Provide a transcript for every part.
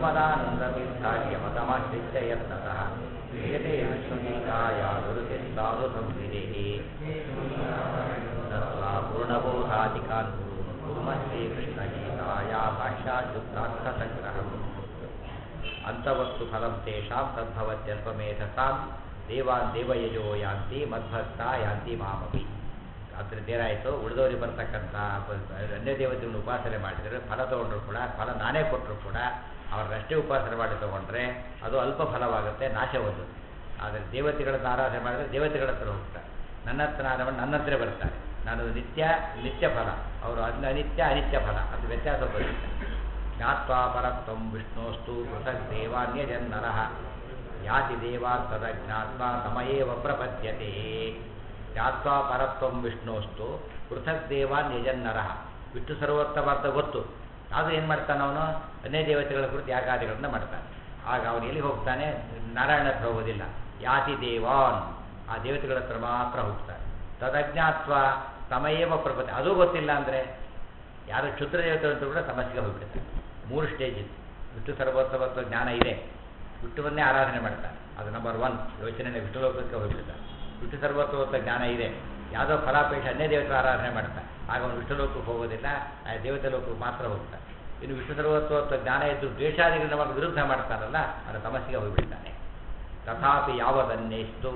ಗುರುಮದಾನಂದವಿದ್ಧಾರ್ಯಮತಮಾಶ್ರಿತ್ಯ ಯತ್ನತಃ ಕ್ರಿಯತೆ ವಿಷ್ಣುಗೀತಾಯ ಗುರುತಿಸ್ತಾದು ಸಂವಿಧೇಃ ತತ್ವಾ ಪೂರ್ಣಬೋಧಾಧಿಕಾನ್ ಕುರ್ಮ ಶ್ರೀಕೃಷ್ಣಗೀತಾಯ ಸಾಕ್ಷಾತ್ ಅಂತವಸ್ತು ಫಲಂ ತೇಷಾಂ ತದ್ಭವತ್ಯಲ್ಪಮೇಧಸಾಂ ದೇವಾನ್ ದೇವಯಜೋ ಯಾಂತಿ ಮದ್ಭಕ್ತ ಯಾಂತಿ ಮಾಮಪಿ ಅದ್ರದ್ದು ಏನಾಯಿತು ಉಳಿದವರಿಗೆ ಬರ್ತಕ್ಕಂಥ ಅನ್ಯ ದೇವತೆಗಳನ್ನು ಉಪಾಸನೆ ಮಾಡಿದರೆ ಫಲ ತೊಗೊಂಡ್ರು ಕೂಡ ಫಲ ನಾನೇ ಕೊಟ್ಟರು ಕೂಡ ಅವರಷ್ಟೇ ಉಪಾಸನೆ ಮಾಡಿ ತೊಗೊಂಡ್ರೆ ಅದು ಅಲ್ಪ ಫಲವಾಗುತ್ತೆ ನಾಶ ಹೊಂದುತ್ತೆ ಆದರೆ ದೇವತೆಗಳನ್ನು ಆರಾಧನೆ ಮಾಡಿದ್ರೆ ದೇವತೆಗಳ ಹತ್ರ ಹೋಗ್ತಾರೆ ನನ್ನ ಹತ್ರ ಆರಾಧನೆ ಮಾಡಿ ನನ್ನ ಹತ್ರ ಬರ್ತಾರೆ ನಾನು ನಿತ್ಯ ನಿತ್ಯ ಫಲ ಅವರು ಅನ್ ಅನಿತ್ಯ ಅನಿತ್ಯ ಫಲ ಅದು ವ್ಯತ್ಯಾಸ ಬರುತ್ತೆ ಜ್ಞಾತ್ವಾ ಪರತ್ವಂ ವಿಷ್ಣೋಸ್ತು ಪೃಥಕ್ ದೇವಾನ್ಯ ಜನ್ನರಃ ಯಾತಿ ದೇವಾನ್ ತದ ಜ್ಞಾತ್ವಾ ತಮಯೇವ ಪ್ರಪದ್ಯತೆ ಜ್ಞಾತ್ವಾ ಪರತ್ವಂ ವಿಷ್ಣೋಸ್ತು ಪೃಥಕ್ ದೇವಾನ್ ಯಜನ್ನರಃ ವಿಷ್ಣು ಸರ್ವೋತ್ತಮ ಅಂತ ಗೊತ್ತು ಆದರೂ ಏನು ಮಾಡ್ತಾನೆ ಅವನು ಅನ್ಯ ದೇವತೆಗಳ ಕುರಿತು ಯಾಗಾದಿಗಳನ್ನು ಮಾಡ್ತಾನೆ ಆಗ ಅವನು ಎಲ್ಲಿ ಹೋಗ್ತಾನೆ ನಾರಾಯಣ ಹತ್ರ ಹೋಗೋದಿಲ್ಲ ಯಾತಿ ದೇವಾನ್ ಆ ದೇವತೆಗಳ ಹತ್ರ ಮಾತ್ರ ಹೋಗ್ತಾನೆ ತದಜ್ಞಾತ್ವ ತಮಯೇವ ಪ್ರಪತಿ ಅದು ಗೊತ್ತಿಲ್ಲ ಅಂದರೆ ಯಾರು ಕ್ಷುದ್ರ ದೇವತೆಗಳು ಕೂಡ ಸಮಸ್ಯೆಗೆ ಹೋಗ್ಬಿಡ್ತಾರೆ ಮೂರು ಸ್ಟೇಜ್ ಇದೆ ವಿಷ್ಣು ಸರ್ವೋತ್ತಮತ್ವ ಜ್ಞಾನ ಇದೆ ವಿಷ್ಣುವನ್ನೇ ಆರಾಧನೆ ಮಾಡ್ತಾರೆ ಅದು ನಂಬರ್ ಒನ್ ಯೋಚನೆ ವಿಷ್ಣು ಲೋಕಕ್ಕೆ ಹೋಗ್ಬಿಡ್ತಾರೆ ವಿಷ್ಣು ಸರ್ವೋತ್ತಮತ್ವ ಜ್ಞಾನ ಇದೆ ಯಾವುದೋ ಫಲಾಪೇಕ್ಷ ಅನ್ಯ ದೇವತೆ ಆರಾಧನೆ ಮಾಡ್ತಾರೆ ಆಗ ಅವನು ವಿಷ್ಣು ಲೋಕಕ್ಕೆ ಹೋಗೋದಿಲ್ಲ ಆ ದೇವತೆ ಲೋಕಕ್ಕೆ ಮಾತ್ರ ಹೋಗ್ತಾನೆ ಇನ್ನು ವಿಷ್ಣು ಸರ್ವೋತ್ತಮತ್ವ ಜ್ಞಾನ ಇದ್ದು ದ್ವೇಷಾದಿಗಳನ್ನ ಮಾಡಿ ವಿರುದ್ಧ ಮಾಡ್ತಾರಲ್ಲ ಅದರ ಸಮಸ್ಯೆಗೆ ಹೋಗ್ಬಿಡ್ತಾನೆ ತಥಾಪಿ ಯಾವದನ್ನೇಷ್ಟು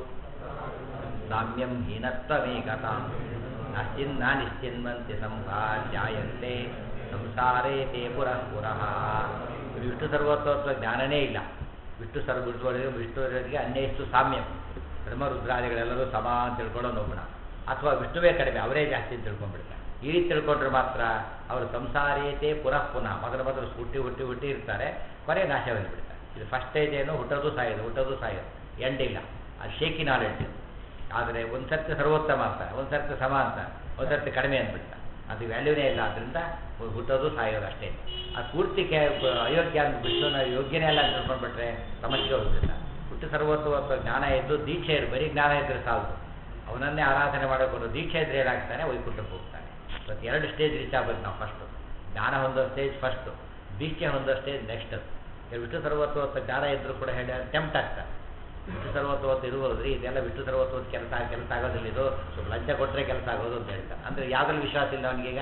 ಸಾಮ್ಯಂ ಹೀನತ್ವಮೇಕತಾಂ ನಶ್ಚಿನ್ನ ನಿಶ್ಚಿನ್ವಂತಿ ಸಂಸಾರ್ಯಾಯಂತೆ ಸಂಸಾರೇ ತೇ ಪುರಃ ಪುರಃ ವಿಷ್ಣು ಸರ್ವೋತ್ತತ್ವ ಜ್ಞಾನನೇ ಇಲ್ಲ ವಿಷ್ಣು ಸರ್ವ ವಿಷ್ಣುವರಿಗೆ ವಿಷ್ಣುವರಿಗೆ ಅನ್ಯಷ್ಟು ಸಾಮ್ಯ ಬ್ರಹ್ಮ ರುದ್ರಾದಿಗಳೆಲ್ಲರೂ ಸಮ ಅಂತ ತಿಳ್ಕೊಳ್ಳೋನು ಒಬ್ಬನ ಅಥವಾ ವಿಷ್ಣುವೇ ಕಡಿಮೆ ಅವರೇ ಜಾಸ್ತಿ ಅಂತ ತಿಳ್ಕೊಂಡ್ಬಿಡ್ತಾರೆ ಈ ರೀತಿ ತಿಳ್ಕೊಂಡ್ರೆ ಮಾತ್ರ ಅವರು ಸಂಸಾರೇತೆ ಪುನಃ ಪುನಃ ಮೊದಲು ಮೊದಲು ಹುಟ್ಟಿ ಹುಟ್ಟಿ ಹುಟ್ಟಿ ಇರ್ತಾರೆ ಕೊನೆ ನಾಶ ಬಂದುಬಿಡ್ತಾರೆ ಇದು ಫಸ್ಟ್ ಸ್ಟೇಜ್ ಏನು ಹುಟ್ಟೋದು ಸಾಯೋದು ಹುಟ್ಟೋದು ಸಾಯೋದು ಎಂಡ್ ಇಲ್ಲ ಅದು ಶೇಕಿ ನಾಲೆಡ್ಜ್ ಆದರೆ ಒಂದು ಸರ್ತಿ ಸರ್ವೋತ್ತಮ ಅಂತಾರೆ ಒಂದು ಸರ್ತಿ ಸಮ ಅಂತಾರೆ ಒಂದು ಸರ್ತಿ ಕಡಿಮೆ ಅಂದ್ಬಿಡ್ತಾರೆ ಅದು ವ್ಯಾಲ್ಯೂನೇ ಇಲ್ಲ ಆದ್ದರಿಂದ ಹುಟ್ಟೋದು ಸಾಯೋದು ಅಷ್ಟೇ ಅದು ಪೂರ್ತಿ ಕೆ ಅಯೋಗ್ಯ ಅಂತ ವಿಷ್ಣುನ ಯೋಗ್ಯನೇ ಅಲ್ಲ ಅಂತ ತಿಳ್ಕೊಂಡ್ಬಿಟ್ರೆ ಸಮಸ್ಯೆಗೆ ಹೋಗ್ಬಿಡ್ತಾರೆ ಹುಟ್ಟು ಸರ್ವೋತ್ತಮ ಜ್ಞಾನ ಇದ್ದು ದೀಕ್ಷೆ ಇರು ಬರೀ ಜ್ಞಾನ ಇದ್ದರೆ ಸಾಲದು ಅವನನ್ನೇ ಆರಾಧನೆ ಮಾಡೋಕೊಂಡು ದೀಕ್ಷೆ ಇದ್ರೆ ಏನಾಗ್ತಾನೆ ವೈಕುಂಠಕ್ಕೆ ಹೋಗ್ತಾನೆ ಇವತ್ತು ಎರಡು ಸ್ಟೇಜ್ ರೀಚ್ ಆಗ್ಬೇಕು ನಾವು ಫಸ್ಟು ಜ್ಞಾನ ಹೊಂದೋ ಸ್ಟೇಜ್ ಫಸ್ಟು ದೀಕ್ಷೆ ಹೊಂದೋ ಸ್ಟೇಜ್ ನೆಕ್ಸ್ಟ್ ವಿಷ್ಣು ಸರ್ವತ್ವ ಜ್ಞಾನ ಇದ್ದರೂ ಕೂಡ ಹೇಳಿ ಟೆಂಪ್ಟ್ ಆಗ್ತಾರೆ ವಿಷ್ಣು ಸರ್ವತ್ವತ್ತು ಇರುವುದ್ರಿ ಇದೆಲ್ಲ ವಿಷ್ಣು ಸರ್ವತ್ವದ ಕೆಲಸ ಕೆಲಸ ಆಗೋದಿಲ್ಲ ಇದು ಸ್ವಲ್ಪ ಲಂಚ ಕೊಟ್ಟರೆ ಕೆಲಸ ಆಗೋದು ಅಂತ ಹೇಳ್ತಾರೆ ಅಂದರೆ ಯಾವುದ್ರಲ್ಲಿ ವಿಶ್ವಾಸ ಇಲ್ಲ ಅವನಿಗೀಗ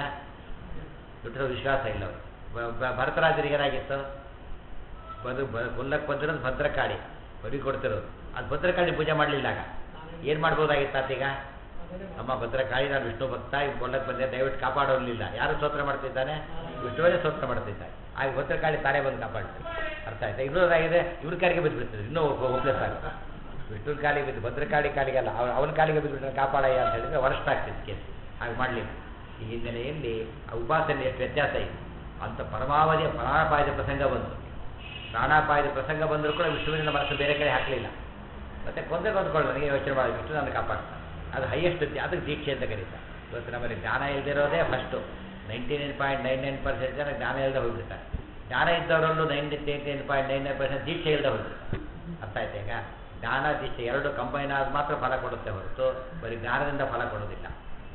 ವಿಷ್ಣು ವಿಶ್ವಾಸ ಇಲ್ಲ ಅವನು ಭರತರಾಜರಿಗೆ ಏನಾಗಿತ್ತು ಬದು ಕೊಲ್ಲಕ್ಕೆ ಬಂದಿರೋದು ಭದ್ರಕಾಳಿ ಬರಿ ಕೊಡ್ತಿರೋದು ಅದು ಭದ್ರಕಾಳಿ ಪೂಜೆ ಮಾಡಲಿಲ್ಲ ಆಗ ಏನು ಮಾಡ್ಬೋದಾಗಿತ್ತು ಆತೀಗ ಅಮ್ಮ ಭದ್ರಕಾಳಿ ನಾನು ವಿಷ್ಣು ಭಕ್ತ ಈಗ ಕೊಲ್ಲಕ್ಕೆ ಬಂದೆ ದಯವಿಟ್ಟು ಕಾಪಾಡೋಲಿಲ್ಲ ಯಾರು ಸ್ತೋತ್ರ ಮಾಡ್ತಿದ್ದಾನೆ ವಿಷ್ಣುವೇ ಸ್ತೋತ್ರ ಮಾಡ್ತಿದ್ದಾರೆ ಆಗ ಭದ್ರಕಾಳಿ ತಾನೇ ಬಂದು ಕಾಪಾಡ್ತಾರೆ ಅರ್ಥ ಆಯ್ತಾ ಇನ್ನೊಂದಾಗಿದೆ ಇವ್ರ ಕಾಲಿಗೆ ಬಿದ್ದು ಬಿಡ್ತದೆ ಇನ್ನೂ ಹೋಪ್ಲೆಸ್ ಆಗುತ್ತೆ ವಿಷ್ಣುನ ಕಾಲಿಗೆ ಬಿದ್ದು ಭದ್ರಕಾಳಿ ಕಾಲಿಗೆಲ್ಲ ಅವ ಅವನ ಕಾಲಿಗೆ ಬಿದ್ದುಬಿಟ್ರೆ ಕಾಪಾಡಯ್ಯ ಅಂತ ಹೇಳಿದ್ರೆ ವರ್ಷ ಆಗ್ತಿತ್ತು ಕೇಸ್ ಹಾಗೆ ಮಾಡಲಿಲ್ಲ ಈ ಹಿನ್ನೆಲೆಯಲ್ಲಿ ಆ ಉಪಾಸನೆ ಎಷ್ಟು ವ್ಯತ್ಯಾಸ ಇದೆ ಅಂತ ಪರಮಾವಧಿಯ ಪ್ರಾಣಾಪಾಯದ ಪ್ರಸಂಗ ಬಂತು ಪ್ರಾಣಾಪಾಯದ ಪ್ರಸಂಗ ಬಂದರೂ ಕೂಡ ವಿಷ್ಣುವಿನ ಮನಸ್ಸು ಬೇರೆ ಕಡೆ ಹಾಕಲಿಲ್ಲ ಮತ್ತೆ ಕೊಂದೆ ಕೊಂದ್ಕೊಳ್ಳಿ ನನಗೆ ಯೋಚನೆ ಮಾಡಿ ವಿಷ್ಣು ನನ್ನ ಕಾಪಾಡ್ತಾನೆ ಅದು ಹೈಯೆಸ್ಟ್ ಅದಕ್ಕೆ ದೀಕ್ಷೆ ಅಂತ ಕರೀತಾರೆ ಇವತ್ತು ನಮ್ಮಲ್ಲಿ ಜ್ಞಾನ ಇಲ್ದಿರೋದೇ first ninety nine point nine nine percent ಜನ ಜ್ಞಾನ ಇಲ್ಲದೆ ಹೋಗ್ಬಿಡ್ತಾರೆ ಜ್ಞಾನ ಇದ್ದವರಲ್ಲೂ ninety nine point nine nine percent ದೀಕ್ಷೆ ಇಲ್ಲದೆ ಹೋಗ್ಬಿಡ್ತಾರೆ ಅರ್ಥ ಆಯ್ತಾ ಈಗ ಜ್ಞಾನ ದೀಕ್ಷೆ ಎರಡು ಕಂಬೈನ್ ಆದ ಮಾತ್ರ ಫಲ ಕೊಡುತ್ತೆ ಹೊರತು ಬರೀ ಜ್ಞಾನದಿಂದ ಫಲ ಕೊಡೋದಿಲ್ಲ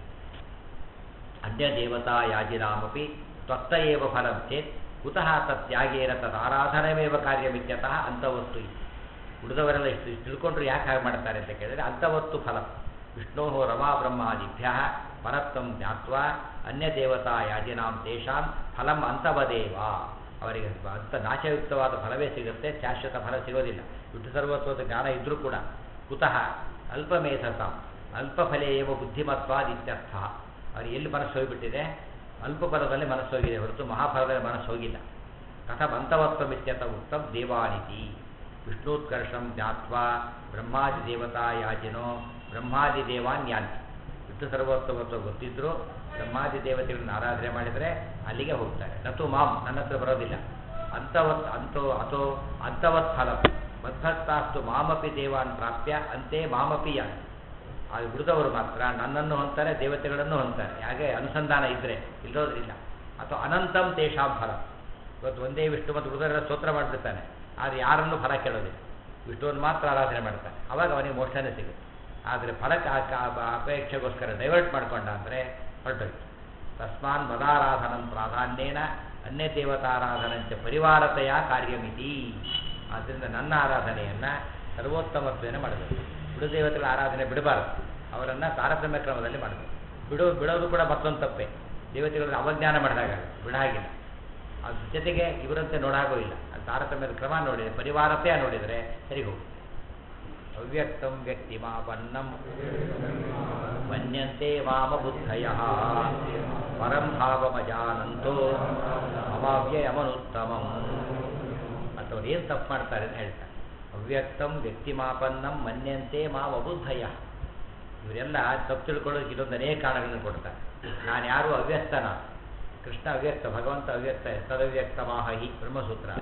ಅನ್ಯ ದೇವತಾ ಯಾಜಿನಾಮಪಿ ತ್ವತ್ತ ಏವ ಫಲಂ ಚೇತ್ ಕುತಃ ತತ್ಯಾಗೇನ ತದಾರಾಧನಮೇವ ಕಾರ್ಯಮಿತ್ಯತಃ ಅಂತವಸ್ತು ಇತಿ ಉಳಿದವರೆಲ್ಲ ಇಷ್ಟು ಇಷ್ಟು ತಿಳ್ಕೊಂಡ್ರು ಯಾಕೆ ಹಾಗೆ ಮಾಡ್ತಾರೆ ಅಂತ ಕೇಳಿದರೆ ಅಂತವತ್ತು ಫಲ ವಿಷ್ಣೋ ರಮಾ ಬ್ರಹ್ಮಾದಿಭ್ಯ ಪರತ್ವಂ ಜ್ಞಾತ್ವಾ ಅನ್ಯ ದೇವತಾ ಯಾಜಿನಾಂ ತೇಷಾಂ ಫಲಂ ಅಂತವದೇವ ಅವರಿಗೆ ಅಂಥ ನಾಶಯುಕ್ತವಾದ ಫಲವೇ ಸಿಗುತ್ತೆ ಶಾಶ್ವತ ಫಲ ಸಿಗೋದಿಲ್ಲ ವಿಷ್ಣು ಸರ್ವಸ್ವದ ಜ್ಞಾನ ಇದ್ದರೂ ಕೂಡ ಕುತಃ ಅಲ್ಪಮೇಧಸಾಂ ಅಲ್ಪಫಲೇ ಏವ ಬುದ್ಧಿಮತ್ವಾದಿತ್ಯರ್ಥ ಅವ್ರಿಗೆ ಎಲ್ಲಿ ಮನಸ್ಸು ಹೋಗಿಬಿಟ್ಟಿದೆ ಅಲ್ಪ ಫಲದಲ್ಲಿ ಮನಸ್ಸು ಹೋಗಿದೆ ಹೊರತು ಮಹಾಫಲದಲ್ಲಿ ಮನಸ್ಸು ಹೋಗಿಲ್ಲ ಕಥಮಂತವತ್ವಮಿತ್ಯತ ಉಕ್ತಂ ದೇವಾನಿತಿ ವಿಷ್ಣುತ್ಕರ್ಷಂ ಜ್ಞಾತ್ವಾ ಬ್ರಹ್ಮಾದಿ ದೇವತಾ ಯಾಜಿನೋ ಬ್ರಹ್ಮಾದಿ ದೇವಾನ್ ಯಾಂತಿ ವಿಷ್ಣು ಸರ್ವೋತ್ತಮತ್ವ ಗೊತ್ತಿದ್ದರೂ ಬ್ರಹ್ಮಾದಿ ದೇವತೆಗಳನ್ನ ಆರಾಧನೆ ಮಾಡಿದರೆ ಅಲ್ಲಿಗೆ ಹೋಗ್ತಾರೆ ನತು ಮಾಂ ನನ್ನ ಹತ್ರ ಬರೋದಿಲ್ಲ ಅಂತವತ್ ಅಂತೋ ಅಥೋ ಅಂತವತ್ ಫಲ ಮದ್ಭಕ್ತಾಸ್ತು ಮಾಮಪಿ ದೇವಾನ್ ಪ್ರಾಪ್ಯ ಅಂತೆ ಮಾಮಪಿ ಯಾಂತಿ ಆ ಉಳಿದವರು ಮಾತ್ರ ನನ್ನನ್ನು ಹೊಂತಾರೆ ದೇವತೆಗಳನ್ನು ಹೊಂತಾರೆ ಹಾಗೆ ಅನುಸಂಧಾನ ಇದ್ದರೆ ಇಲ್ಲೋದ್ರಿಲ್ಲ ಅಥವಾ ಅನಂತಂ ತೇಷಾಂ ಫಲ ಇವತ್ತು ಒಂದೇ ವಿಷ್ಣು ಮತ್ತು ಉಳಿದವರೆಲ್ಲ ಸ್ತೋತ್ರ ಮಾಡಿಬಿಡ್ತಾನೆ ಆದರೆ ಯಾರನ್ನು ಫಲ ಕೇಳೋದಿಲ್ಲ ವಿಷ್ಣುವನ್ನು ಮಾತ್ರ ಆರಾಧನೆ ಮಾಡ್ತಾನೆ ಅವಾಗ ಅವನಿಗೆ ಮೋಕ್ಷನೇ ಸಿಗುತ್ತೆ ಆದರೆ ಫಲಕ್ಕೆ ಅಪೇಕ್ಷೆಗೋಸ್ಕರ ಡೈವರ್ಟ್ ಮಾಡ್ಕೊಂಡ ಅಂದರೆ ಹೊರಟೋಯ್ತು ತಸ್ಮಾನ್ ಮದಾರಾಧನಂ ಪ್ರಾಧಾನ್ಯೇನ ಅನ್ಯ ದೇವತಾರಾಧನಂಚ ಪರಿವಾರತೆಯ ಕಾರ್ಯಮಿತಿ ಆದ್ದರಿಂದ ನನ್ನ ಆರಾಧನೆಯನ್ನು ಸರ್ವೋತ್ತಮತ್ವೇನ ಮಾಡಬೇಕು ಬಿಡು ದೇವತೆಗಳ ಆರಾಧನೆ ಬಿಡಬಾರದು ಅವರನ್ನು ತಾರತಮ್ಯ ಕ್ರಮದಲ್ಲಿ ಮಾಡಬೇಕು ಬಿಡೋ ಬಿಡೋದು ಕೂಡ ಮತ್ತೊಂದು ತಪ್ಪೆ ದೇವತೆಗಳಿಗೆ ಅವಜ್ಞಾನ ಮಾಡಿದಾಗ ಬಿಡಾಗಿಲ್ಲ ಅದ್ರ ಜೊತೆಗೆ ಇವರಂತೆ ನೋಡಾಗೋ ಇಲ್ಲ ಅದು ತಾರತಮ್ಯದ ಕ್ರಮ ನೋಡಿದರೆ ಪರಿವಾರತೆಯ ನೋಡಿದರೆ ಸರಿ ಹೋಗುತ್ತೆ ಅವ್ಯಕ್ತಂ ವ್ಯಕ್ತಿಮಾಪನ್ನಂ ಮನ್ಯಂತೆ ಮಾಮ ಬುದ್ಧಯ ಪರಂ ಭಾವಮಜಾನಂತೋ ಮಮಾವ್ಯಯಮನುತ್ತಮಂ ಅಥವಾ ಏನು ತಪ್ಪು ಮಾಡ್ತಾರೆ ಅಂತ ಹೇಳ್ತಾರೆ ಅವ್ಯಕ್ತಂ ವ್ಯಕ್ತಿಮಾಪನ್ನಂ ಮನ್ಯಂತೆ ಮಾವ ಬುದ್ಧಯ ಇವರೆಲ್ಲ ತಪ್ಪು ತಿಳ್ಕೊಳ್ಳೋದಕ್ಕೆ ಇದೊಂದು ಅನೇಕ ಕಾರಣಗಳನ್ನು ಕೊಡ್ತಾರೆ ನಾನು ಯಾರು ಅವ್ಯಕ್ತನ ಕೃಷ್ಣ ಅವ್ಯಕ್ತ ಭಗವಂತ ಅವ್ಯಕ್ತ ತದವ್ಯಕ್ತ ಮಾಹಿ ಬ್ರಹ್ಮಸೂತ್ರ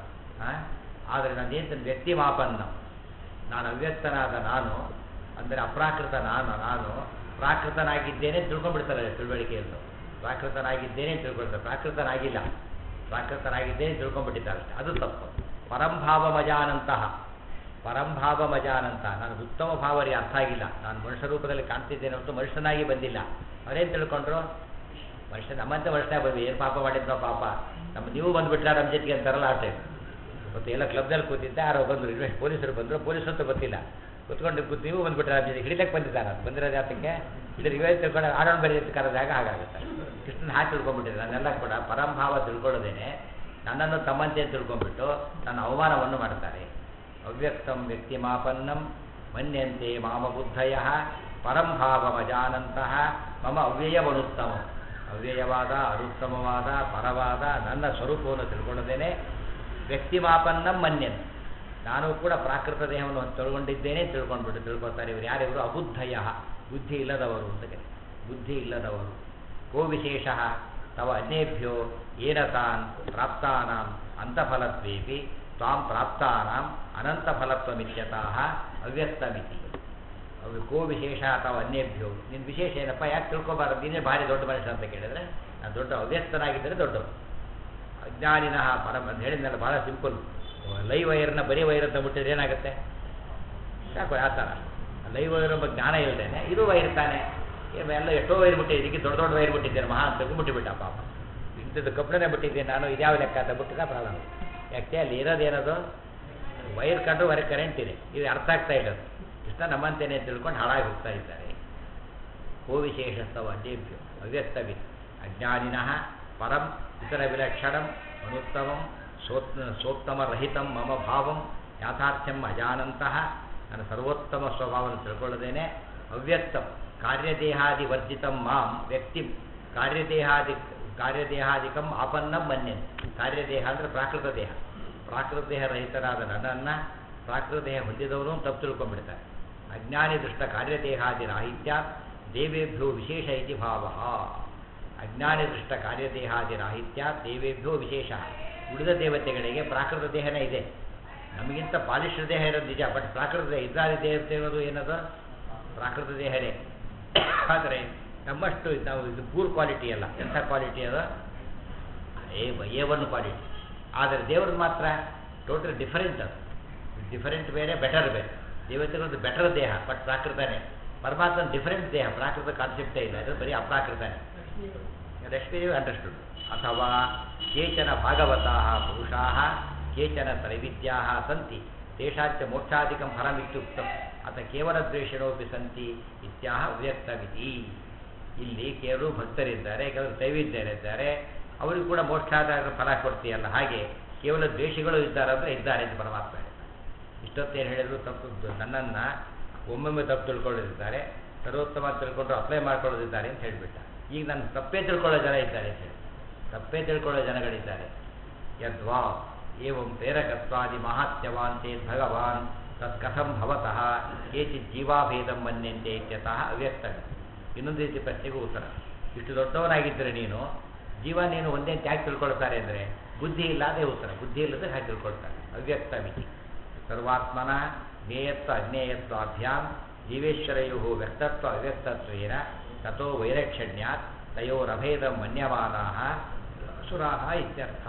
ಆದರೆ ನಾನೇನು ವ್ಯಕ್ತಿ ಮಾಪನ್ನ ನಾನು ಅವ್ಯಕ್ತನಾದ ನಾನು ಅಂದರೆ ಅಪ್ರಾಕೃತ ನಾನು ನಾನು ಪ್ರಾಕೃತನಾಗಿದ್ದೇನೆ ತಿಳ್ಕೊಂಡ್ಬಿಡ್ತಾರೆ ತಿಳುವಳಿಕೆಯನ್ನು ಪ್ರಾಕೃತನಾಗಿದ್ದೇನೆ ತಿಳ್ಕೊಳ್ತಾರೆ ಪ್ರಾಕೃತನಾಗಿಲ್ಲ ಪ್ರಾಕೃತನಾಗಿದ್ದೇನೆ ತಿಳ್ಕೊಂಡ್ಬಿಟ್ಟಿದ್ದಾರೆ ಅಷ್ಟೇ ಅದು ತಪ್ಪು ಪರಂಭಾವ ಮಜಾನಂತಹ ಪರಂಭಾವ ಮಜಾನಂತ ನಾನು ಉತ್ತಮ ಭಾವರಿಗೆ ಅರ್ಥ ಆಗಿಲ್ಲ ನಾನು ಮನುಷ್ಯ ರೂಪದಲ್ಲಿ ಕಾಣ್ತಿದ್ದೇನೆ ಹೊರತು ಮನುಷ್ಯನಾಗಿ ಬಂದಿಲ್ಲ ಅವರೇನು ತಿಳ್ಕೊಂಡ್ರು ಮನುಷ್ಯ ನಮ್ಮಂತೆ ಮನುಷ್ಯನಾಗಿ ಬಂದ್ವಿ ಏನು ಪಾಪ ಮಾಡಿದ್ನೋ ಪಾಪ ನಮ್ಮ ನೀವು ಬಂದುಬಿಟ್ಲ ನಮ್ಮ ಜೊತೆಗೆ ಅಂತಾರಲ್ಲ ಆ ಟೈಮ್ ಇವತ್ತು ಎಲ್ಲ ಕ್ಲಬ್ದಲ್ಲಿ ಕೂತಿದ್ದೆ ಯಾರೋ ಬಂದರು ಇನ್ವೆಸ್ಟ್ ಪೊಲೀಸರು ಬಂದರು ಪೊಲೀಸರು ಅಂತ ಗೊತ್ತಿಲ್ಲ ಕುತ್ಕೊಂಡು ಕೂತು ನೀವು ಬಂದುಬಿಟ್ರೆ ನಮ್ಮ ಜೊತೆ ಹಿಡಿಲಕ್ಕೆ ಬಂದಿದ್ದಾರೆ ಬಂದಿರೋ ಜಾತಕ್ಕೆ ಇಲ್ಲಿ ರಿವೈಸ್ ತಿಳ್ಕೊಂಡು ಆಡೋಣ ಬರೀ ಅಂತ ಕರೆದಾಗ ಹಾಗಾಗುತ್ತೆ ಕೃಷ್ಣನ ಹಾಕಿ ತಿಳ್ಕೊಂಡ್ಬಿಟ್ಟಿದೆ ನಾನೆಲ್ಲ ಕೂಡ ಪರಂಭಾವ ತಿಳ್ಕೊಳ್ಳೋದೇನೆ ನನ್ನನ್ನು ತಮ್ಮಂತೆ ತಿಳ್ಕೊಂಡ್ಬಿಟ್ಟು ನನ್ನ ಅವಮಾನವನ್ನು ಮಾಡ್ತಾರೆ ಅವ್ಯಕ್ತಂ ವ್ಯಕ್ತಿಮಾಪನ್ನಂ ಮನ್ಯಂತೆ ಮಾಮ ಬುದ್ಧಯ ಪರಂಭಾವಮಜಾನಂತಹ ಮಮ ಅವ್ಯಯವನುತ್ತಮ ಅವ್ಯಯವಾದ ಅನುತ್ತಮವಾದ ಪರವಾದ ನನ್ನ ಸ್ವರೂಪವನ್ನು ತಿಳ್ಕೊಳ್ಳೋದೇನೆ ವ್ಯಕ್ತಿಮಾಪನ್ನಂ ಮನ್ಯನ್ ನಾನು ಕೂಡ ಪ್ರಾಕೃತ ದೇಹವನ್ನು ತಿಳ್ಕೊಂಡಿದ್ದೇನೆ ತಿಳ್ಕೊಂಡ್ಬಿಟ್ಟು ತಿಳ್ಕೊತಾರೆ ಇವರು ಯಾರಿವರು ಅಬುದ್ಧಯ ಬುದ್ಧಿ ಇಲ್ಲದವರು ಅಂತ ಕರೆ ಬುದ್ಧಿ ಇಲ್ಲದವರು ಕೋ ವಿಶೇಷ ತವ ಅನ್ಯೇಭ್ಯೋ ಏನ ತಾನ್ ಪ್ರಾಪ್ತಾನಾಂ ಅಂತಫಲತ್ವೇಪಿ ತ್ವಾಂ ಪ್ರಾಪ್ತಾನಾಂ ಅನಂತಫಲತ್ವಮಿತ್ಯತಃ ಅವ್ಯಕ್ತಮಿತಿ ಅವು ಕೋ ವಿಶೇಷ ಅಥವಾ ಅನ್ಯೇಭ್ಯೋ ನಿನ್ನ ವಿಶೇಷ ಏನಪ್ಪ ಯಾಕೆ ತಿಳ್ಕೊಬಾರದು ನೀನೇ ಭಾರಿ ದೊಡ್ಡ ಮನುಷ್ಯ ಅಂತ ಕೇಳಿದ್ರೆ ನಾನು ದೊಡ್ಡ ಅವ್ಯಕ್ತನಾಗಿದ್ದರೆ ದೊಡ್ಡವು ಅಜ್ಞಾನಿನಃ ಪರಮ ಅಂತ ಹೇಳಿದ್ನಲ್ಲ ಭಾಳ ಸಿಂಪಲ್ ಲೈ ವೈರ್ನ ಬರೀ ವೈರ್ ಅಂತ ಮುಟ್ಟಿದ್ರೆ ಏನಾಗುತ್ತೆ ಸಾಕು ಆ ಥರ ಲೈವ್ ವೈರ್ ಎಂಬ ಜ್ಞಾನ ಇಲ್ಲದೇನೆ ಇದು ವೈರ್ ತಾನೆ ಏನು ಎಲ್ಲ ಎಷ್ಟೋ ವೈರ್ ಬಿಟ್ಟಿದ್ದೆ ಇದಕ್ಕೆ ದೊಡ್ಡ ದೊಡ್ಡ ವೈರ್ ಬಿಟ್ಟಿದ್ದೇನೆ ಮಹಾ ಅಂತ ಮುಟ್ಟಿಬಿಟ್ಟ ಪಾಪ ಇಂಥದ್ದು ಕಬ್ಬಣನೆ ಬಿಟ್ಟಿದ್ದೆ ನಾನು ಇದ್ಯಾವ ಲೆಕ್ಕ ಅಂತ ಬಿಟ್ಟಿದ್ದ ಪ್ರಾಬ್ಲಮ್ ಯಾಕೆ ಅಲ್ಲಿ ಇರೋದೇನದು ವೈರ್ ಕಂಡ್ರೆ ಹೊರಗೆ ಕರೆಂಟ್ ಇದೆ ಇದು ಅರ್ಥ ಆಗ್ತಾ ಇಲ್ಲ ಅದು ಕೃಷ್ಣ ನಮ್ಮಂತೇನೆ ತಿಳ್ಕೊಂಡು ಹಾಳಾಗಿ ಹೋಗ್ತಾ ಇದ್ದಾರೆ ಕೋ ವಿಶೇಷಸ್ತವ ಅಡ್ಡೇಭ್ಯೋ ಅವ್ಯಕ್ತವಿ ಅಜ್ಞಾನಿನಃ ಪರಂ ಇತರ ವಿಲಕ್ಷಣಂ ಅನುತ್ತಮಂ ಸೋತ್ ಸೋತ್ತಮರಹಿತಂ ಮಮ ಭಾವಂ ಯಾಥಾರ್ಥ್ಯಂ ಅಜಾನಂತಹ ನನ್ನ ಸರ್ವೋತ್ತಮ ಸ್ವಭಾವವನ್ನು ತಿಳ್ಕೊಳ್ಳದೇನೆ ಅವ್ಯಕ್ತಂ ಕಾರ್ಯದೇಹಾದಿ ವರ್ಜಿತಂ ಮಾಂ ವ್ಯಕ್ತಿ ಕಾರ್ಯದೇಹಾದಿ ಕಾರ್ಯದೇಹಾದಿಕಂ ಆಪನ್ನಂ ಮನ್ಯನ್ ಕಾರ್ಯದೇಹ ಅಂದರೆ ಪ್ರಾಕೃತ ದೇಹ ಪ್ರಾಕೃತ ದೇಹ ರಹಿತರಾದ ನನ್ನನ್ನು ಪ್ರಾಕೃತ ದೇಹ ಹೊಂದಿದವರು ತಪ್ಪು ತಿಳ್ಕೊಂಡ್ಬಿಡ್ತಾರೆ ಅಜ್ಞಾನಿ ದೃಷ್ಟ ಕಾರ್ಯದೇಹಾದಿ ರಾಹಿತ್ಯ ದೇವೇಭ್ಯೋ ವಿಶೇಷ ಇತಿ ಭಾವ ಅಜ್ಞಾನಿ ದೃಷ್ಟ ಕಾರ್ಯದೇಹಾದಿ ರಾಹಿತ್ಯ ದೇವೇಭ್ಯೋ ವಿಶೇಷ ಉಳಿದ ದೇವತೆಗಳಿಗೆ ಪ್ರಾಕೃತ ದೇಹನೇ ಇದೆ ನಮಗಿಂತ ಪಾಲಿಷ್ಠ ದೇಹ ಇರೋದು ನಿಜ ಬಟ್ ಪ್ರಾಕೃತ ದೇಹ ಇದ್ರಾದಿ ದೇವತೆ ಇರೋದು ಏನದು ಪ್ರಾಕೃತ ದೇಹನೇ ಆದರೆ ನಮ್ಮಷ್ಟು ನಾವು ಇದು ಪೂರ್ ಕ್ವಾಲಿಟಿ ಅಲ್ಲ ಎಂಥ ಕ್ವಾಲಿಟಿ ಅದು ಏ ಎ ಒನ್ ಕ್ವಾಲಿಟಿ ಆದರೆ ದೇವ್ರದ್ದು ಮಾತ್ರ ಟೋಟಲ್ ಡಿಫರೆಂಟ್ ಅದು ಡಿಫರೆಂಟ್ ಬೇರೆ ಬೆಟರ್ ಬೇರೆ ದೇವತೆಗಳದ್ದು ಬೆಟರ್ ದೇಹ ಬಟ್ ಪ್ರಾಕೃತನೇ ಪರಮಾತ್ಮನ ಡಿಫರೆಂಟ್ ದೇಹ ಪ್ರಾಕೃತ ಕಾನ್ಸೆಪ್ಟೇ ಇಲ್ಲ ಅದು ಬರೀ ಅಪ್ರಾಕೃತನೇ ರೆಸ್ಟ್ ಯು ಅಂಡರ್ಸ್ಟುಡ್ ಅಥವಾ ಕೇಚನ ಭಾಗವತಾ ಪುರುಷಾ ಕೇಚನ ತ್ರೈವಿದ್ಯಾ ಸಂತಿ ತೇಷಾಚ ಮೋಕ್ಷಾಧಿಕಂ ಫಲಮಿತ್ಯುಕ್ತಂ ಅಥ ಕೇವಲ ದ್ವೇಷಣೋಪಿ ಸಂತಿ ಇತ್ಯಾಹ ಅವ್ಯಕ್ತವಿತಿ ಇಲ್ಲಿ ಕೆಲವು ಭಕ್ತರಿದ್ದಾರೆ ಕೆಲವರು ತ್ರೈವಿದ್ಯರಿದ್ದಾರೆ ಅವರಿಗೂ ಕೂಡ ಮೋಕ್ಷಾದ ಫಲ ಕೊಡ್ತೀಯಲ್ಲ ಹಾಗೆ ಕೇವಲ ದ್ವೇಷಿಗಳು ಇದ್ದಾರೆ ಅಂದರೆ ಇದ್ದಾರೆ ಅಂತ ಪರಮಾತ್ಮ ಹೇಳ್ತಾರೆ ಇಷ್ಟೊತ್ತೇನು ಹೇಳಿದ್ರು ತಪ್ಪು ನನ್ನನ್ನು ಒಮ್ಮೊಮ್ಮೆ ತಪ್ಪು ತಿಳ್ಕೊಳ್ಳೋದಿದ್ದಾರೆ ಸರ್ವೋತ್ತಮ ಅಂತ ತಿಳ್ಕೊಂಡ್ರು ಅಪ್ಲೈ ಮಾಡ್ಕೊಳ್ಳೋದಿದ್ದಾರೆ ಅಂತ ಹೇಳಿಬಿಟ್ಟ ಈಗ ನನ್ನ ತಪ್ಪೇ ತಿಳ್ಕೊಳ್ಳೋ ಜನ ಇದ್ದಾರೆ ಅಂತ ಹೇಳಿ ತಪ್ಪೇ ತಿಳ್ಕೊಳ್ಳೋ ಜನಗಳಿದ್ದಾರೆ ಯದ್ವಾ ಏವಂ ಪ್ರೇರಕತ್ವಾದಿ ಮಹಾತ್ಯವಾನ್ ಚೇತ್ ಭಗವಾನ್ ತತ್ ಕಥಂ ಭವತಃ ಕೇಚಿತ್ ಜೀವಾಭೇದಂ ಮನ್ಯಂತೆ ಇತ್ಯತಃ ಅವ್ಯಕ್ತ ಇನ್ನೊಂದು ರೀತಿ ಪ್ರಶ್ನೆಗೂ ಉತ್ತರ ಇಷ್ಟು ದೊಡ್ಡವನಾಗಿದ್ದರೆ ನೀನು ಜೀವ ನೀನು ಒಂದೇ ಯಾಕೆ ತಿಳ್ಕೊಳ್ತಾರೆ ಅಂದರೆ ಬುದ್ಧಿ ಇಲ್ಲದೆ ಉತ್ತರ ಬುದ್ಧಿ ಇಲ್ಲದೆ ಹಾಗೆ ತಿಳ್ಕೊಳ್ತಾರೆ ಅವ್ಯಕ್ತ ಮಿತಿ ಸರ್ವಾತ್ಮನ ಜ್ಞೇಯತ್ವ ಅಜ್ಞೇಯತ್ವಾಭ್ಯಾಂ ಜೀವೇಶ್ವರಯೋ ವ್ಯಕ್ತತ್ವ ಅವ್ಯಕ್ತತ್ವೇನ ತಥೋ ವೈರಕ್ಷಣ್ಯಾತ್ ತಯೋರಭೇದ ಮನ್ಯಮಾನಾ ಸುರಾ ಇತ್ಯರ್ಥ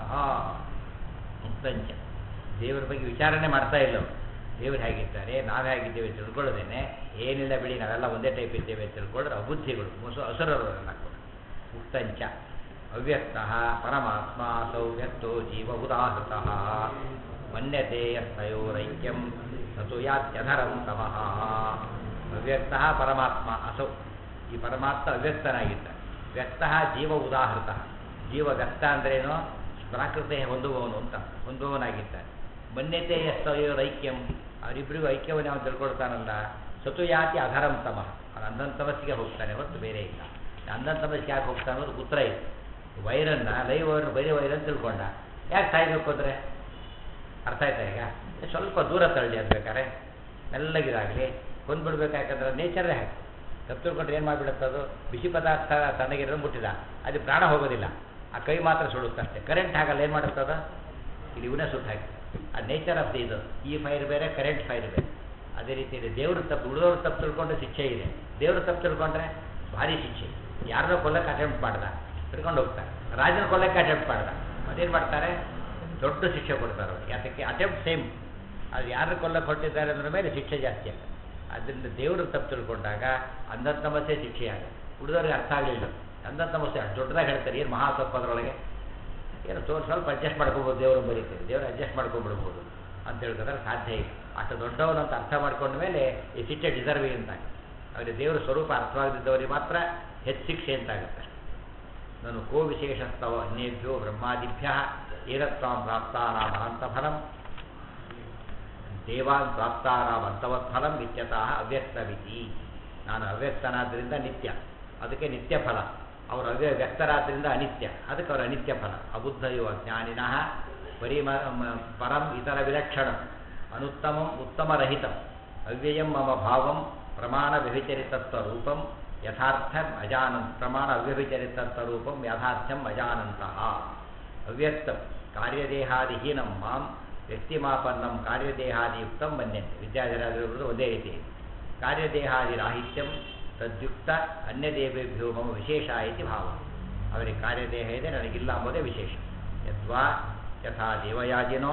ಮುಕ್ತಂಚ ದೇವರ ಬಗ್ಗೆ ವಿಚಾರಣೆ ಮಾಡ್ತಾ ಇಲ್ಲ ಅವರು ದೇವರು ಹೇಗಿದ್ದಾರೆ ನಾವು ಹೇಗಿದ್ದೇವೆ ತಿಳ್ಕೊಳ್ಳೋದೇನೆ ಏನಿಲ್ಲ ಬಿಡಿ ನಾವೆಲ್ಲ ಒಂದೇ ಟೈಪ್ ಇದ್ದೇವೆ ಅಂತ ತಿಳ್ಕೊಂಡ್ರೆ ಅಬುದ್ಧಿಗಳು ಮುಸು ಅಸುರರು ಎಲ್ಲ ಕೂಡ ಮುಕ್ತಂಚ ಅವ್ಯಕ್ತಃ ಪರಮಾತ್ಮ ಅಸೌ ವ್ಯಕ್ತೋ ಜೀವ ಉದಾಹೃತಃ ಮನ್ಯತೆ ಯಸ್ತಯೋರೈಕ್ಯಂ ಸತು ಯಾತ್ಯಧರಂ ತಮಃ ಅವ್ಯಕ್ತಃ ಪರಮಾತ್ಮ ಅಸೌ ಈ ಪರಮಾತ್ಮ ಅವ್ಯಕ್ತನಾಗಿದ್ದ ವ್ಯಕ್ತಃ ಜೀವ ಉದಾಹೃತ ಜೀವ ವ್ಯಕ್ತ ಅಂದ್ರೇನು ಪ್ರಾಕೃತೆ ಹೊಂದುವವನು ಅಂತ ಹೊಂದುವವನಾಗಿದ್ದ ಮನ್ಯತೆ ಯಸ್ತಯೋರೈಕ್ಯಂ ಅವರಿಬ್ಬರಿಗೂ ಐಕ್ಯವನ್ನು ಅವನು ತಿಳ್ಕೊಳ್ತಾನಲ್ಲ ಸತು ಯಾತಿ ಅಧರಂ ತಮಃ ಅವನು ಅಂಧನ್ ತಮಸ್ಸಿಗೆ ಹೋಗ್ತಾನೆ ಹೊರತು ಬೇರೆ ಇಲ್ಲ ಅಂಧನ್ ತಮಸ್ಸಿಗೆ ಯಾಕೆ ಹೋಗ್ತಾನೆ ಅನ್ನೋದು ಉತ್ತರ ಇದೆ ವೈರನ್ನ ಲೈವ್ ವೈರ್ ಬರೀ ವೈರ್ ಅಂತ ತಿಳ್ಕೊಂಡ ಯಾಕೆ ಸಾಯ್ಬೇಕು ಅಂದರೆ ಅರ್ಥ ಆಯ್ತಾ ಈಗ ಸ್ವಲ್ಪ ದೂರ ತಳ್ಳಿ ಅದು ಬೇಕಾರೆ ಮೆಲ್ಲಗಿದಾಗಲಿ ಕೊಂದ್ಬಿಡ್ಬೇಕು ಯಾಕಂದ್ರೆ ನೇಚರೇ ಹಾಕಿ ತಪ್ಪು ತಿಳ್ಕೊಂಡ್ರೆ ಏನು ಮಾಡಿಬಿಡುತ್ತೆ ಅದು ಬಿಸಿ ಪದಾರ್ಥ ತಣ್ಣಗಿರೋ ಮುಟ್ಟಿದ ಅದು ಪ್ರಾಣ ಹೋಗೋದಿಲ್ಲ ಆ ಕೈ ಮಾತ್ರ ಸುಡುತ್ತೆ ಅಷ್ಟೇ ಕರೆಂಟ್ ಆಗಲ್ಲ ಏನು ಮಾಡುತ್ತದ ಇಲ್ಲಿ ಇವನೇ ಸುಟ್ಟು ಹಾಕಿ ಆ ನೇಚರ್ ಆಫ್ ಇದು ಈ ಫೈರ್ ಬೇರೆ ಕರೆಂಟ್ ಫೈರ್ ಬೇರೆ ಅದೇ ರೀತಿ ಇದೆ ದೇವ್ರ ತಪ್ಪು ಉಳಿದವ್ರು ತಪ್ಪು ತಿಳ್ಕೊಂಡ್ರೆ ಶಿಕ್ಷೆ ಇದೆ ದೇವ್ರ ತಪ್ಪು ತಿಳ್ಕೊಂಡ್ರೆ ಭಾರಿ ಶಿಕ್ಷೆ ಯಾರನ್ನೋ ಕೊಲ್ಲಕ್ಕೆ ಅಟೆಂಪ್ಟ್ ಮಾಡ್ದ ಹಿಡ್ಕೊಂಡು ಹೋಗ್ತಾರೆ ರಾಜನ ಕೊಲ್ಲಕ್ಕೆ ಅಟೆಂಪ್ಟ್ ಮಾಡ್ದ ಅದೇನು ಮಾಡ್ತಾರೆ ದೊಡ್ಡ ಶಿಕ್ಷೆ ಕೊಡ್ತಾರೆ ಅವ್ರಿಗೆ ಯಾತಕ್ಕೆ ಅಟೆಂಪ್ಟ್ ಸೇಮ್ ಅದು ಯಾರು ಕೊಲ್ಲಕ್ಕೆ ಹೊಟ್ಟಿದ್ದಾರೆ ಅನ್ನೋದ್ರ ಮೇಲೆ ಶಿಕ್ಷೆ ಜಾಸ್ತಿ ಆಗುತ್ತೆ ಅದರಿಂದ ದೇವರು ತಪ್ಪು ತಿಳ್ಕೊಂಡಾಗ ಅಂಧನ ಸಮಸ್ಯೆ ಶಿಕ್ಷೆ ಆಗ ಉಳಿದವ್ರಿಗೆ ಅರ್ಥ ಆಗಲಿಲ್ಲ ಅಂಧನ ಸಮಸ್ಯೆ ಅಷ್ಟು ದೊಡ್ಡದಾಗಿ ಹೇಳ್ತಾರೆ ಏನು ಮಹಾ ತಪ್ಪು ಅದರೊಳಗೆ ಏನು ತೋ ಸ್ವಲ್ಪ ಅಡ್ಜಸ್ಟ್ ಮಾಡ್ಕೊಬೋದು ದೇವರು ಬರೀತಾರೆ ದೇವರು ಅಡ್ಜಸ್ಟ್ ಮಾಡ್ಕೊಂಡ್ಬಿಡ್ಬೋದು ಅಂತ ಹೇಳ್ಕೊಂಡ್ರೆ ಸಾಧ್ಯ ಇಲ್ಲ ಅಷ್ಟು ದೊಡ್ಡವನು ಅಂತ ಅರ್ಥ ಮಾಡ್ಕೊಂಡ ಮೇಲೆ ಈ ಶಿಕ್ಷೆ ಡಿಸರ್ವಿಂಗ್ ಅಂತ ಅವರಿಗೆ ದೇವರ ಸ್ವರೂಪ ಅರ್ಥವಾಗದಿದ್ದವರಿಗೆ ಮಾತ್ರ ಹೆಚ್ಚು ಶಿಕ್ಷೆ ಅಂತಾಗುತ್ತೆ ನಾನು ಕೋ ವಿಶೇಷಸ್ತವ ಅನ್ಯೇಭ್ಯೋ ಬ್ರಹ್ಮಾದಿಭ್ಯ ಏರತ್ವಾಂ ಪ್ರಾಪ್ತಾನಾಂ ಅನಂತಫಲಂ ದೇವಾನ್ ಪ್ರಾಪ್ತಾನಾಂ ಅಂತವತ್ ಫಲಂ ನಿತ್ಯತಃ ಅವ್ಯಕ್ತವಿತಿ ನಾನು ಅವ್ಯಕ್ತನಾದ್ದರಿಂದ ನಿತ್ಯ ಅದಕ್ಕೆ ನಿತ್ಯ ಫಲ ಅವರು ಅವ್ಯ ವ್ಯಕ್ತರಾದ್ದರಿಂದ ಅನಿತ್ಯ ಅದಕ್ಕೆ ಅವರ ಅನಿತ್ಯ ಫಲ ಅಬುದ್ಧಯೋ ಅಜ್ಞಾನಿನಃ ಪರಿಮ ಮ- ಪರಂ ಇತರ ವಿಲಕ್ಷಣಂ ಅನುತ್ತಮಂ ಉತ್ತಮರಹಿತಂ ಅವ್ಯಯಂ ಮಮ ಭಾವಂ ಪ್ರಮಾಣ ವ್ಯಭಿಚರಿತತ್ವ ರೂಪಂ ಯಥಾರ್ಥಂ ಅಜಾನಂ ಪ್ರಮಾಣ ಅವ್ಯಭಿಚರಿತತ್ವ ರೂಪಂ ಯಥಾರ್ಥಂ ಅಜಾನಂತಹ ಅವ್ಯಕ್ತಂ ಕಾರ್ಯದೇಹಾದಿಹೀನಂ ಮಾಂ ವ್ಯಕ್ತಿಮಾಪನ್ನಂ ಕಾರ್ಯದೇಹಾದಿಯುಕ್ತಂ ಮನ್ಯಂತೆ ವಿದ್ಯಾಧರಾಜರು ಒಂದೇ ರೀತಿ ಕಾರ್ಯದೇಹಾದಿರಾಹಿತ್ಯಂ ತದ್ಯುಕ್ತ ಅನ್ಯದೇವೇಭ್ಯೋ ಮಮ ವಿಶೇಷ ಇತಿ ಭಾವ ಅವರಿಗೆ ಕಾರ್ಯದೇಹ ಇದೆ ನನಗಿಲ್ಲ ಎಂಬುದೇ ವಿಶೇಷ ಯದ್ವಾ ಯಥಾ ದೇವಯಾಜಿನೋ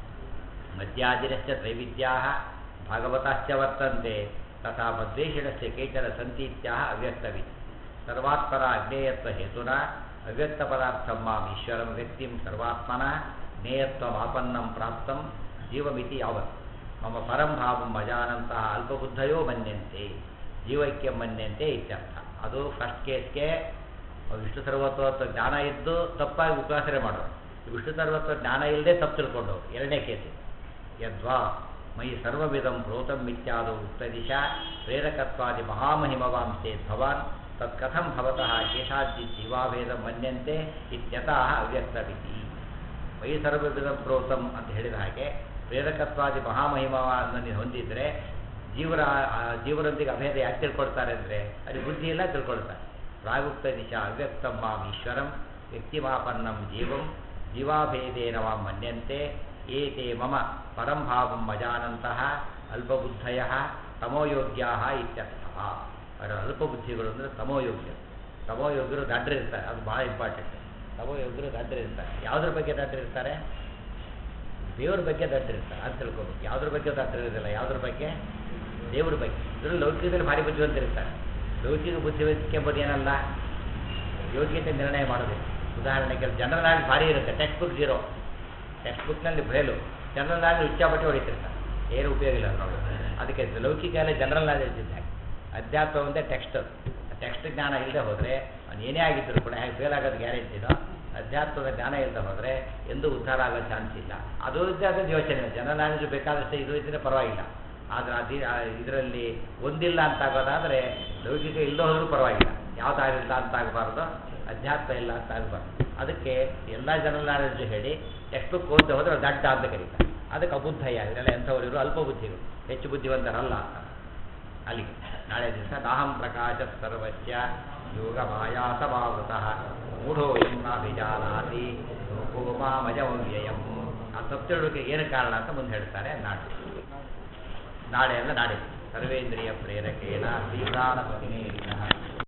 ಮದ್ಯಾದಿನಶ್ಚ ತ್ರೈವಿದ್ಯಾः ಭಾಗವತಾಶ್ಚ ವರ್ತಂತೆ ತಥಾ ಮದ್ವೇಷಿಣಸ್ಯ ಕೇಚನ ಸಂತೀತ್ಯಾಹ ಅವ್ಯಕ್ತವಿ ಸರ್ವಾತ್ಮನ ಅಜ್ಞೇಯತ್ವ ಹೇತುನ ಅವ್ಯಕ್ತ ಪದಾರ್ಥಂ ಮಾಂ ಈಶ್ವರಂ ವ್ಯಕ್ತಿಂ ಸರ್ವಾತ್ಮನ ಜ್ಞೇಯತ್ವಮಾಪನ್ನಂ ಪ್ರಾಪ್ತಂ ಜೀವಮಿತಿ ಯಾವತ್ ಮಮ ಪರಂ ಭಾವಂ ಅಜಾನಂತಹ ಅಲ್ಪಬುದ್ಧಯೋ ಮನ್ಯಂತೆ ಜೀವೈಕ್ಯ ಮನ್ಯಂತೆ ಇತ್ಯರ್ಥ ಅದು ಫಸ್ಟ್ ಕೇಸ್ಗೆ ವಿಷ್ಣು ಸರ್ವತ್ವ ಜ್ಞಾನ ಇದ್ದು ತಪ್ಪಾಗಿ ಉಪಾಸನೆ ಮಾಡೋರು ವಿಷ್ಣು ಸರ್ವತ್ವ ಜ್ಞಾನ ಇಲ್ಲದೆ ತಪ್ಪು ತಿಳ್ಕೊಂಡವರು ಎರಡನೇ ಕೇಸ್ ಯದ್ವಾ ಮಯಿ ಸರ್ವವಿಧಂ ಪ್ರೋತಂ ಮಿತ್ಯಾದೋ ಉಕ್ತದಿಶಾ ಪ್ರೇರಕತ್ವಾದಿ ಮಹಾಮಹಿಮವಾಂಸೆ ಭವಾನ್ ತತ್ಕಥಂ ಭವತಃ ಶೇಷಾದ್ದಿ ಜೀವಾಭೇದ ಮನ್ಯಂತೆ ಇತ್ಯತಃ ಅವ್ಯಕ್ತವಿತಿ ಮಯಿ ಸರ್ವವಿಧಂ ಪ್ರೋತಂ ಅಂತ ಹೇಳಿದ ಹಾಗೆ ಪ್ರೇರಕತ್ವಾದಿ ಮಹಾಮಹಿಮವನ್ನು ನೀವು ಹೊಂದಿದ್ರೆ ಜೀವರ ಆ ಜೀವರೊಂದಿಗೆ ಅಭೇದ ಯಾಕೆ ತಿಳ್ಕೊಳ್ತಾರೆ ಅಂದರೆ ಅಲ್ಲಿ ಬುದ್ಧಿ ಇಲ್ಲ ತಿಳ್ಕೊಳ್ತಾರೆ ಪ್ರಾಗುಕ್ತ ದಿಶಾ ಅವ್ಯಕ್ತಂ ಮಾಂ ಈಶ್ವರಂ ವ್ಯಕ್ತಿಮಾಪನ್ನಂ ಜೀವಂ ಜೀವಾಭೇದೇನ ವಾಂ ಮನ್ಯಂತೆ ಏತೆ ಮಮ ಪರಂ ಭಾವಂ ಅಜಾನಂತಹ ಅಲ್ಪಬುದ್ಧಯ ತಮೋಯೋಗ್ಯಾ ಇತ್ಯರ್ಥಃ ಅವರ ಅಲ್ಪಬುದ್ಧಿಗಳು ಅಂದರೆ ತಮೋಯೋಗ್ಯ ತಮೋಯೋಗ್ಯರು ದಡ್ರಿರ್ತಾರೆ ಅದು ಭಾಳ ಇಂಪಾರ್ಟೆಂಟ್ ತಮೋಯೋಗ್ಯರು ದಡ್ರಿರ್ತಾರೆ ಯಾವುದ್ರ ಬಗ್ಗೆ ದಡ್ರಿರ್ತಾರೆ ದೇವ್ರ ಬಗ್ಗೆ ದಡ್ರಿರ್ತಾರೆ ಅಂತ ತಿಳ್ಕೊಬೇಕು ಯಾವುದ್ರ ಬಗ್ಗೆ ದಡ್ರಿರೋದಿಲ್ಲ ಯಾವುದ್ರ ಬಗ್ಗೆ ದೇವ್ರ ಬಗ್ಗೆ ಇದ್ರಲ್ಲಿ ಲೌಕಿಕದಲ್ಲಿ ಭಾರಿ ಬುದ್ಧಿವಂತರಿರ್ತಾರೆ ಲೌಕಿಕ ಬುದ್ಧಿವಂತಿಕೆ ಎಂಬುದು ಏನಲ್ಲ ಯೋಗ್ಯತೆ ನಿರ್ಣಯ ಮಾಡೋದಿಲ್ಲ ಉದಾಹರಣೆಗೆ ಜನರಲ್ ನಾಲೆಜ್ ಭಾರಿ ಇರುತ್ತೆ ಟೆಕ್ಸ್ಟ್ ಬುಕ್ ಜೀರೋ ಟೆಕ್ಸ್ಟ್ ಬುಕ್ನಲ್ಲಿ ಫೇಲು ಜನರಲ್ ನಾಲೆಜ್ ಉಚ್ಚಾಪಟ್ಟೆ ಹೊಡಿತಿರ್ತಾರೆ ಏನು ಉಪಯೋಗ ಇಲ್ಲ ನೋಡಿ ಅದಕ್ಕೆ ಲೌಕಿಕ ಎಲ್ಲ ಜನರಲ್ ನಾಲೆಜ್ ಇದ್ದ ಹಾಗೆ ಅಧ್ಯಾತ್ಮ ಒಂದೇ ಟೆಕ್ಸ್ಟ್ ಟೆಕ್ಸ್ಟ್ ಜ್ಞಾನ ಇಲ್ಲದೆ ಹೋದರೆ ಅವ್ನು ಏನೇ ಆಗಿದ್ದರೂ ಕೂಡ ಹೇಗೆ ಫೇಲ್ ಆಗೋದು ಗ್ಯಾರಂಟಿನೋ ಅಧ್ಯಾತ್ಮದ ಜ್ಞಾನ ಇಲ್ಲದೆ ಹೋದರೆ ಎಂದೂ ಉದ್ಧಾರ ಆಗೋ ಚಾನ್ಸ್ ಇಲ್ಲ ಅದು ಇದ್ದೇ ಅದಕ್ಕೆ ಯೋಚನೆ ಜನರಲ್ ನಾಲೆಜ್ ಬೇಕಾದಷ್ಟು ಇದು ಇದ್ದರೆ ಪರವಾಗಿಲ್ಲ ಆದರೆ ಅದು ಇದರಲ್ಲಿ ಒಂದಿಲ್ಲ ಅಂತ ಆಗೋದಾದರೆ ಲೌಕಿಕ ಇಲ್ಲದೆ ಹೋದರೂ ಪರವಾಗಿಲ್ಲ ಯಾವುದಾಗಿಲ್ಲ ಅಂತ ಆಗಬಾರ್ದು ಅಧ್ಯಾತ್ಮ ಇಲ್ಲ ಅಂತ ಆಗಬಾರ್ದು ಅದಕ್ಕೆ ಎಲ್ಲ ಜನರಲ್ ನಾಲೆಡ್ಜ್ ಹೇಳಿ ಟೆಕ್ಸ್ಟ್ ಬುಕ್ ಓದದೆ ಹೋದರೆ ಅದು ದಡ್ಡ ಅಂತ ಕರೀತಾರೆ ಅದಕ್ಕೆ ಅಬುದ್ಧಯ್ಯ ಇವರೆಲ್ಲ ಎಂಥವರು ಅಲ್ಪ ಬುದ್ಧಿಗಳು ಹೆಚ್ಚು ಬುದ್ಧಿವಂತರಲ್ಲ ಅಂತ ಅಲ್ಲಿಗೆ ನಾಳೆ ದಿವಸ ನಾಹಂ ಪ್ರಕಾಶ ಸರ್ವಸ್ಯ ಯೋಗ ಮಾಯಾ ಸಮಾವೃತಃ ಮೂಢೋಯಂ ನಾಭಿಜಾನಾತಿ ಲೋಕೋ ಮಾಮಜವ್ಯಯಂ ಆ ತಪ್ಪಿಳುವಿಕೆ ಏನು ಕಾರಣ ಅಂತ ಮುಂದೆ ಹೇಳ್ತಾರೆ ನಾಳೆ ನಾಳೆ ಅಲ್ಲ ನಾಳೆ ಸರ್ವೇಂದ್ರಿಯ ಪ್ರೇರಕೇಣ ಶ್ರೀಪ್ರಾಣಪತಿನೇ